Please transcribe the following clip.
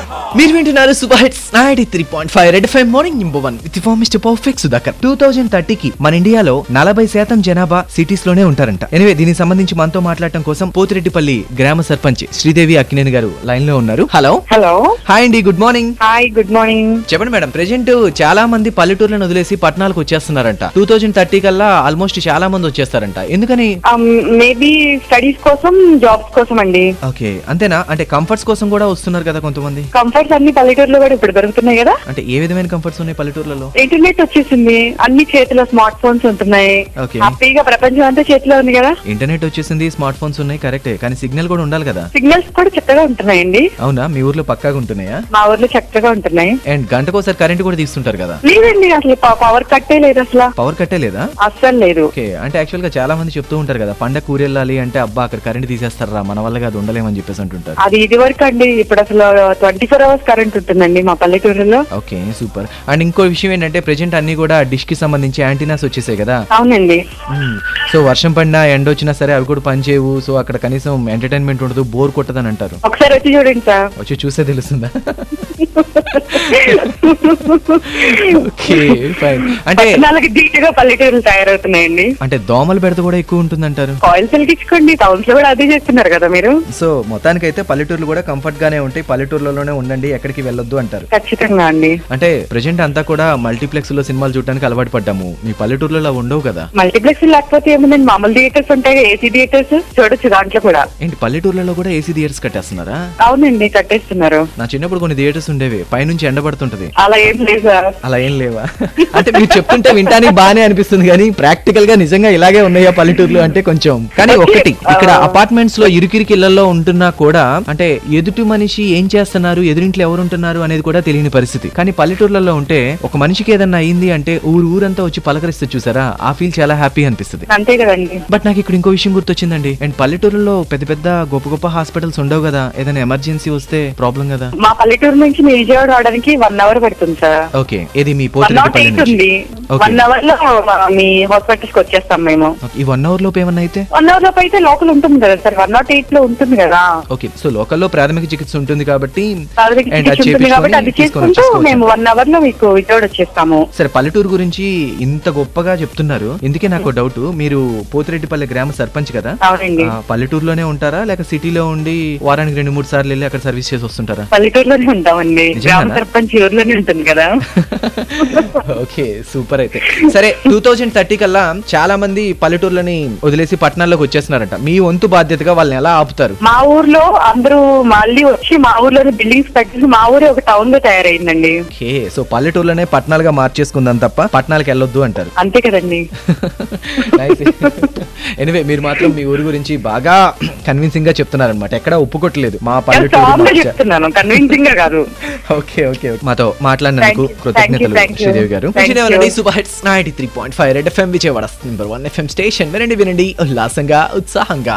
మీరు వింటున్నారు super hits ninety three point five red five morning number one with far mister perfect Sudhakar two thousand థర్టీకి మన ఇండియాలో నలభై శాతం జనాభా సిటీస్ లోనే ఉంటారంట ఎనివే దీనికి సంబంధించి మనతో మాట్లాడటం కోసం పోతిరెడ్డిపల్లి గ్రామ సర్పంచ్ శ్రీదేవి అక్కినేని గారు లైన్ లో ఉన్నారు హలో హలో హాయ్ అండి good morning hi good morning చెప్పండి మేడం ప్రెజెంట్ చాలా మంది పల్లెటూర్లను వదిలేసి పట్టణాలకు వచ్చేస్తున్నారంట టూ థౌజండ్ థర్టీ కల్లా ఆల్మోస్ట్ చాలా మంది వచ్చేస్తారంట ఎందుకని మేబీ స్టడీస్ కోసం జాబ్స్ కోసం అండి ఓకే అంతేనా అంటే కంఫర్ట్స్ కోసం కూడా వస్తున్నారు కదా కొంతమంది కంఫర్ట్స్ అన్ని పల్లెటూరులో కూడా ఇప్పుడు దొరుకుతున్నాయి కదా అంటే ఏ విధమైన కంఫర్ట్స్ ఉన్నాయి పల్లెటూర్లలో ఇంటర్నెట్ వచ్చేసింది అన్ని చేతిలో స్మార్ట్ ఫోన్స్ ఉంటున్నాయి Okay. హ్యాపీగా ప్రపంచం అంతా చేతిలో ఉంది కదా ఇంటర్నెట్ వచ్చేసింది స్మార్ట్ ఫోన్స్ ఉన్నాయి కరెక్టే కానీ సిగ్నల్ కూడా ఉండాలి కదా సిగ్నల్స్ కూడా చక్కగా ఉంటున్నాయండి అవునా మీ ఊర్లో పక్కాగా ఉంటున్నాయా మా ఊర్లో చక్కగా ఉంటున్నాయి అండ్ గంటకోసారి కరెంట్ కూడా తీస్తుంటారు కదా లేదండి అసలు పవర్ కట్టే లేదు అసలు పవర్ కట్టే లేదా అస్సలు లేదు ఓకే అంటే యాక్చువల్ గా చాలా మంది చెప్తూ ఉంటారు కదా పండగ ఊరెళ్ళాలి అంటే అబ్బా అక్కడ కరెంట్ తీసేస్తారా మన వల్ల కాదు ఉండలేమని చెప్పేసి అంటుంటారు అది ఇది వరకు అండి ఇప్పుడు అసలు ట్వంటీ ఫోర్ అవర్స్ కరెంట్ ఉంటుందండి మా పల్లెటూరులో ఓకే సూపర్ అండ్ ఇంకో విషయం ఏంటంటే ప్రెజెంట్ అన్ని కూడా డిష్ కి సంబంధించి యాంటీనాస్ వచ్చేసాయి కదా అవునండి సో వర్షం పడినా ఎండ వచ్చినా సరే అవి కూడా పనిచేయవు సో అక్కడ కనీసం ఎంటర్టైన్మెంట్ ఉండదు బోర్ కొట్టదని అంటారు ఒకసారి వచ్చి చూడండి సార్ వచ్చి చూస్తే తెలుస్తుందా ఓకే ఫైన్ అంటే పట్టణాలకి ధీటుగా పల్లెటూరులు తయారవుతున్నాయండి అంటే దోమల బెడత కూడా ఎక్కువ ఉంటుందంటారు కాయిల్స్ వెలిగించుకోండి టౌన్స్ లో కూడా అదే చేస్తున్నారు కదా మీరు సో మొత్తానికైతే పల్లెటూర్లు కూడా కంఫర్ట్ గానే ఉంటాయి పల్లెటూర్లలోనే ఉండండి ఎక్కడికి వెళ్ళొద్దు అంటారు ఖచ్చితంగా అండి అంటే ప్రెజెంట్ అంతా కూడా మల్టీప్లెక్స్ లో సినిమాలు చూడడానికి అలవాటు పడ్డాము మీ పల్లెటూర్లలో అవి ఉండవు కదా మల్టీప్లెక్స్ లేకపోతే ఏముందండి మామూలు థియేటర్స్ ఉంటాయి ఏసీ థియేటర్స్ చూడొచ్చు దాంట్లో కూడా ఏంటి పల్లెటూర్లలో కూడా ఏసీ థియేటర్స్ కట్టేస్తున్నారా అవునండి కట్టేస్తున్నారు నా చిన్నప్పుడు కొన్ని థియేటర్స్ ఉండేవి పైనుంచి ఎండ పడుతుంటది అలా ఏం లేదు సార్ అలా ఏం లేవా అంటే మీరు చెప్తుంటే వింటానికి బానే అనిపిస్తుంది కానీ ప్రాక్టికల్ గా నిజంగా ఇలాగే ఉన్నాయా పల్లెటూర్లు అంటే కొంచెం కానీ ఒకటి ఇక్కడ అపార్ట్మెంట్స్ లో ఇరుకిరికి ఇళ్లలో ఉంటున్నా కూడా అంటే ఎదుటి మనిషి ఏం చేస్తున్నారు ఎదురింట్లో ఎవరు ఉంటున్నారు అనేది కూడా తెలియని పరిస్థితి కానీ పల్లెటూర్లలో ఉంటే ఒక మనిషికి ఏదన్నా అయింది అంటే ఊరు ఊరంతా వచ్చి పలకరిస్తే చూసారా ఆ ఫీల్ చాలా హ్యాపీ అనిపిస్తుంది అంతే కదండి బట్ నాకు ఇక్కడ ఇంకో విషయం గుర్తొచ్చిందండి అండ్ పల్లెటూరులో పెద్ద పెద్ద గొప్ప గొప్ప హాస్పిటల్స్ ఉండవు కదా ఏదైనా ఎమర్జెన్సీ వస్తే ప్రాబ్లం కదా మా పల్లెటూరు నుంచి మీ విజయవాడ రావడానికి వన్ అవర్ పడుతుంది సార్ ఓకే ఏది మీ వన్ నాట్ పోతిరెడ్డిపల్లి ఎయిట్ నుంచి ఉంది Okay. వన్ అవర్ లో మీ హాస్పిటల్స్ కి వచ్చేస్తాం మేము ఈ వన్ అవర్ లోపు ఏమన్నా అయితే వన్ అవర్ లోపు అయితే లోకల్ ఉంటుంది కదా సార్ వన్ నాట్ ఎయిట్ లో ఉంటుంది కదా ఓకే సో లోకల్లో ప్రాథమిక చికిత్స ఉంటుంది కాబట్టి ప్రాథమిక and అది చికిత్స ఉంటుంది కాబట్టి అది చేపించుకొని తీసుకొని చేసుకుంటూ వచ్చేసుకోవచ్చు. మేము వన్ అవర్ లో మీకు విజయవాడ వచ్చేస్తాము సరే పల్లెటూరు గురించి ఇంత గొప్పగా చెప్తున్నారు ఇందుకే నాకు డౌట్ మీరు పోతిరెడ్డిపల్లి గ్రామ సర్పంచ్ కదా అవునండి ఆ, పల్లెటూరులోనే ఉంటారా లేక సిటీలో ఉండి వారానికి రెండు మూడు సార్లు వెళ్ళి అక్కడ సర్వీస్ చేసి వస్తుంటారా పల్లెటూరులోనే ఉంటామండి నిజంగానా? గ్రామ సర్పంచ్ ఊర్లోనే ఉంటుంది కదా ఓకే సూపర్ అయితే సరే టూ థౌజండ్ థర్టీ కల్లా చాలా మంది పల్లెటూర్లని వదిలేసి పట్టణాల్లోకి వచ్చేస్తున్నారంట మీ వంతు బాధ్యతగా వాళ్ళని ఎలా ఆపుతారు మా ఊర్లో అందరూ మళ్ళీ వచ్చి మా ఊర్లోనే బిల్డింగ్స్ కట్టేసి మా ఊరే ఒక టౌన్ గా తయారైందండి ఓకే సో పల్లెటూర్లోనే పట్టణాలుగా మార్చేసుకుందాం తప్ప పట్టణాలకు వెళ్ళొద్దు అంటారు అంతే కదండి ఎనివే మీరు మాత్రం మీ ఊరి గురించి బాగా కన్విన్సింగ్ గా చెప్తున్నారనమాట ఎక్కడ ఒప్పుకోవట్లేదు మా స్ట్రాంగ్ గా పల్లెటూరు చెప్తున్నాను కన్విన్సింగ్ గా కాదు ఓకే ఓకే మాతో మాట్లాడినందుకు Thank you, కృతజ్ఞతలు thank you, Sridevi garu thank you. Vijayawada super hits ninety three point five red FM Vijayawada number one FM station వినండి వినండి ఉల్లాసంగా ఉత్సాహంగా